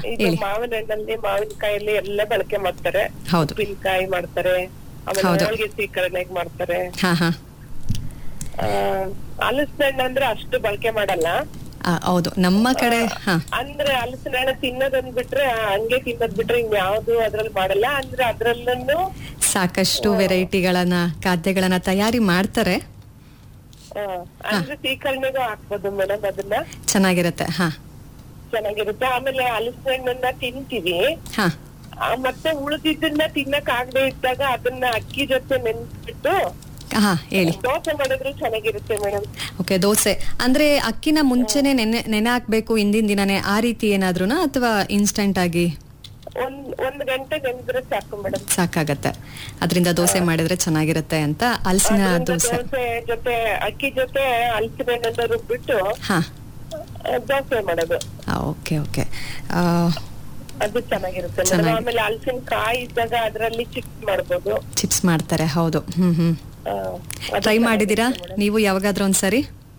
ಈಗ ಹೇಳಿ ಮಾವಿನ ಹಣ್ಣಲ್ಲಿ ಮಾವಿನಕಾಯಲ್ಲಿ ಎಲ್ಲ ಬಳಕೆ ಮಾಡ್ತಾರೆ ಹೌದು ಉಪ್ಪಿನಕಾಯಿ ಮಾಡ್ತಾರೆ ಆಮೇಲೆ ಹೌದು. ಹೋಳಿಗೆ ಸೀಕರಣೆಗೆ ಮಾಡ್ತಾರೆ ಹಾ ಹಾ ಆ, ಹಲಸಿನ ಹಣ್ಣು ಅಂದ್ರೆ ಅಷ್ಟು ಬಳಕೆ ಮಾಡಲ್ಲ ಆ, ಹೌದು ನಮ್ಮ ಕಡೆ ಹಾ ಅಂದ್ರೆ ಹಲಸಿನ ಹಣ್ಣು ತಿನ್ನೋದನ್ ಬಿಟ್ರೆ ಆ, ಹಂಗೆ ತಿನ್ನೋದ್ ಬಿಟ್ರೆ ಇನ್ ಯಾವ್ದು ಅದ್ರಲ್ಲಿ ಮಾಡಲ್ಲ ಅಂದ್ರೆ ಅದ್ರಲ್ಲೂ ಸಾಕಷ್ಟು ವೆರೈಟಿಗಳನ್ನ ಖಾದ್ಯಗಳನ್ನ ತಯಾರಿ ಮಾಡ್ತಾರೆ ಆ, ಅಂದ್ರೆ ಸೀಕರಣೆಗೂ ಹಾಕ್ಬೋದು ಮೇಡಮ್ ಅದನ್ನ ಚೆನ್ನಾಗಿರುತ್ತೆ ಹಾ ಚೆನ್ನಾಗಿರುತ್ತೆ ಆಮೇಲೆ ಹಲಸಿನ ಹಣ್ಣನ್ನ ತಿಂತೀವಿ ಹಾ ಆ, ಮತ್ತೆ ಉಳಿದಿದ್ದನ್ನ ತಿನ್ನಕ್ ಆಗದೆ ಇದ್ದಾಗ ಅದನ್ನ ಅಕ್ಕಿ ಜೊತೆ ನೆನ್ಸ್ಬಿಟ್ಟು ಹಾ ಹೇಳಿ ದೋಸೆ ಮಾಡಿದ್ರು ಚೆನ್ನಾಗಿರುತ್ತೆ ಮೇಡಮ್ ಓಕೆ ದೋಸೆ ಅಂದ್ರೆ ಅಕ್ಕಿನ ಮುಂಚೆನೆ ನೆನೆ ನೆನೆ ಹಾಕ್ಬೇಕು ಹಿಂದಿನ ದಿನನೇ ಆ ರೀತಿ ಏನಾದ್ರೂನಾ ಅಥವಾ ಇನ್ಸ್ಟಂಟ್ ಆಗಿ ಒಂದ್ ಒಂದ್ ಗಂಟೆ ನೆಂದ್ರೆ ಸಾಕು ಮೇಡಮ್ ಸಾಕಾಗತ್ತೆ ಅದರಿಂದ ದೋಸೆ ಮಾಡಿದ್ರೆ ಚೆನ್ನಾಗಿರುತ್ತೆ ಅಂತ ಹಲಸಿನ ದೋಸೆ ದೋಸೆ ಜೊತೆ ಅಕ್ಕಿ ಜೊತೆ ಹಲಸಿನ ಹಣ್ಣನ್ನ ರುಬ್ಬಿಟ್ಟು ಹಾ ಆ, ದೋಸೆ ಮಾಡೋದು ಓಕೆ ಓಕೆ ಅದು ಚೆನ್ನಾಗಿರುತ್ತೆ ಮೇಡಮ್ ಚೆನ್ನಾಗಿ- ಆಮೇಲೆ ಹಲಸಿನ ಕಾಯಿ ಇದ್ದಾಗ ಅದ್ರಲ್ಲಿ ಚಿಪ್ಸ್ ಮಾಡ್ಬೋದು ಚಿಪ್ಸ್ ಮಾಡ್ತಾರೆ ಹೌದು ಹ್ಮ್ ಹ್ಮ್ ಆ, ಅದು ಟ್ರೈ ಚೆನ್ನಾಗಿರುತ್ತೆ ಮಾಡಿದೀರಾ madam. ನೀವು ಯಾವಾಗಾದ್ರೂ ಒಂದ್ಸರಿ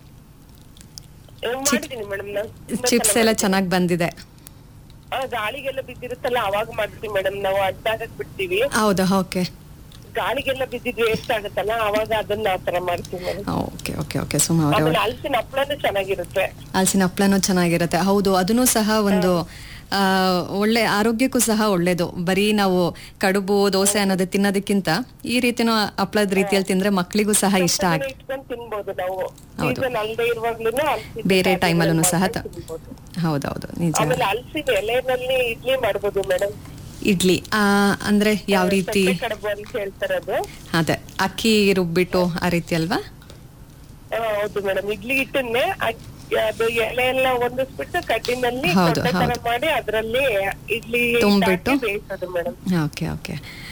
ಏ, ಮಾಡಿದೀನಿ ಮೇಡಮ್ ನಾನು ತುಂಬಾ ಚಿಪ್ಸ್ ಚೆನ್ನಾಗ್ ಎಲ್ಲ ಚೆನ್ನಾಗಿ ಬಂದಿದೆ ಆ, ಗಾಳಿಗೆಲ್ಲ ಬಿದ್ದಿರುತ್ತಲ್ಲ ಅವಾಗ ಮಾಡ್ತೀವಿ ಮೇಡಮ್ ನಾವು ಅಡ್ಡಾಗಕ್ ಬಿಡ್ತೀವಿ ಹೌದಾ ಓಕೆ ಗಾಳಿಗೆಲ್ಲ ಬಿದ್ದಿದ್ ವೇಸ್ಟ್ ಆಗುತ್ತಲ್ಲ ಅವಾಗ ಅದನ್ನ ಆತರ ಮಾಡ್ತೀವಿ madam okay okay okay Suma ಅವರೇ ಆಮೇಲೆ ಹಲಸಿನ ಹಪ್ಳನೂ ಚೆನ್ನಾಗಿರುತ್ತೆ ಹಲಸಿನ ಹಪ್ಳನೂ ಚೆನ್ನಾಗಿರುತ್ತೆ ಹೌದು ಅದನ್ನು ಸಹ ಒಂದು ಆ, ಒಳ್ಳೆ ಆರೋಗ್ಯಕ್ಕೂ ಸಹ ಒಳ್ಳೇದು ಬರೀ ನಾವು ಕಡುಬು ದೋಸೆ ಅನ್ನೋದು ತಿನ್ನೋದಕ್ಕಿಂತ ಈ ರೀತಿನೂ ಹಪ್ಳದ ರೀತಿಯಲ್ಲಿ ತಿಂದ್ರೆ ಮಕ್ಕಳಿಗೂ ಸಹ ಇಷ್ಟ ಆಗ ಅದನ್ನ ಇಟ್ಕೊಂಡ್ ತಿನ್ಬೋದು ನಾವು ಹೌದು. ಸೀಸನ್ ಅಲ್ದೇ ಇರುವಾಗ್ಲೂ ಹಲಸಿನ ಬೇರೆ ಕಾಯಿ ಟೈಮಲ್ಲೂ ಸಹ ತ- ತಿನ್ಬೋದು. ಹೌದೌದು ನಿಜ ಆಮೇಲೆ ಹಲಸಿನ ಎಲೆನಲ್ಲಿ ಇಡ್ಲಿ ಮಾಡ್ಬೋದು ಮೇಡಮ್ ಇಡ್ಲಿ ಆ, ಅಂದ್ರೆ ಯಾವ ರೀತಿ ಕಡುಬು ಅಂತ ಹೇಳ್ತಾರೆ ಅದು ಅದೇ ಅಕ್ಕಿ ರುಬ್ಬಿಟ್ಟು ಆ ರೀತಿ ಅಲ್ವಾ ಆ, ಹೌದು ಮೇಡಮ್ ಇಡ್ಲಿ ಹಿಟ್ಟನ್ನೇ ಅಕ್- ಅದು ಎಲೆ ಎಲ್ಲ ಹೊಂದಿಸ್ಬಿಟ್ಟು ಕಡ್ಡಿನಲ್ಲಿ ಹೌದು, ಕೊಟ್ಟೆ ತರ ಹೌದು. ಮಾಡಿ ಅದ್ರಲ್ಲಿ ಇಡ್ಲಿ ಹಿಟ್ಟು ತುಂಬ್ಬಿಟ್ಟು? ಹಾಕಿ ಬೇಯಿಸೋದು ಮೇಡಮ್ ಓಕೆ ಓಕೆ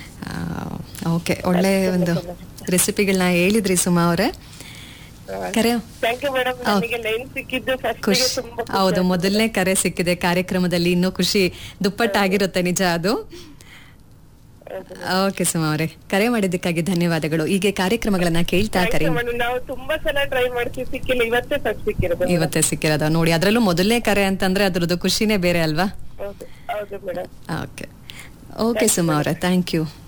ಓಕೆ ಒಳ್ಳೆ ಒಂದು ರೆಸಿಪಿಗಳನ್ನ ಹೇಳಿದ್ರಿ ಸುಮಾ ಅವರೇ ಕರೆ ಥ್ಯಾಂಕ್ ಯು ಮೇಡಮ್ ನನಗೆ ಲೈನ್ ಸಿಕ್ಕಿದ್ದು ಫಸ್ಟ್ ಖುಷಿ ತುಂಬಾ ಖುಷಿ ಹೌದು ಆಯ್ತು. ಮೊದಲನೇ ಕರೆ ಸಿಕ್ಕಿದೆ ಕಾರ್ಯಕ್ರಮದಲ್ಲಿ ಇನ್ನೂ ಖುಷಿ ದುಪ್ಪಟ್ಟಾಗಿರುತ್ತೆ ನಿಜ ಅದು ಹೌದು. ಓಕೆ ಸುಮಾ ಅವರೇ ಕರೆ ಮಾಡಿದ್ದಕ್ಕಾಗಿ ಧನ್ಯವಾದಗಳು ಹೀಗೆ ಕಾರ್ಯಕ್ರಮಗಳನ್ನ ಕೇಳ್ತಾ Thank ಕರೆ you madam. ನಾವು ತುಂಬಾ ಸಲ ಟ್ರೈ ಮಾಡ್ತೀವಿ ಸಿಕ್ಕಿಲ್ಲ ಇವತ್ತೇ ಫಸ್ಟ್ ಸಿಕ್ಕಿರೋದು ಇವತ್ತೇ ಸಿಕ್ಕಿರೋದ ನೋಡಿ ಅದರಲ್ಲೂ ಮೊದಲನೇ ಕರೆ ಅಂತಂದ್ರೆ ಅದ್ರದ್ದು ಖುಷಿನೇ ಬೇರೆ ಅಲ್ವಾ ಹೌದು ಹೌದು ಮೇಡಮ್ ಓಕೆ ಓಕೆ ಸುಮಾ ಅವರೇ ಥ್ಯಾಂಕ್ ಯು